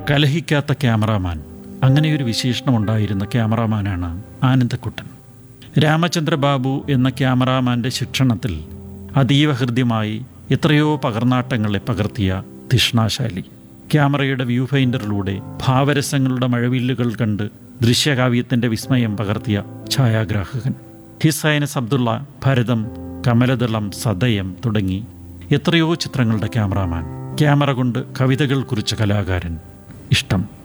കലഹിക്കാത്ത cameraman അങ്ങനെയൊരു വിശേഷണമുണ്ടായിരുന്ന ക്യാമറാമാനാണ് ആനന്ദക്കുട്ടൻ രാമചന്ദ്രബാബു എന്ന ക്യാമറാമാൻ്റെ ശിക്ഷണത്തിൽ അതീവ ഹൃദ്യമായി എത്രയോ പകർന്നാട്ടങ്ങളെ പകർത്തിയ തിഷ്ണാശാലി ക്യാമറയുടെ വ്യൂ ഫൈൻഡറിലൂടെ ഭാവരസങ്ങളുടെ മഴവില്ലുകൾ കണ്ട് ദൃശ്യകാവ്യത്തിൻ്റെ വിസ്മയം പകർത്തിയ ഛായാഗ്രാഹകൻ ഹിസൈനസ് അബ്ദുള്ള ഭരതം കമലദളം സദയം തുടങ്ങി എത്രയോ ചിത്രങ്ങളുടെ ക്യാമറാമാൻ ക്യാമറ കൊണ്ട് കവിതകൾ കുറിച്ച കലാകാരൻ ഇഷ്ടം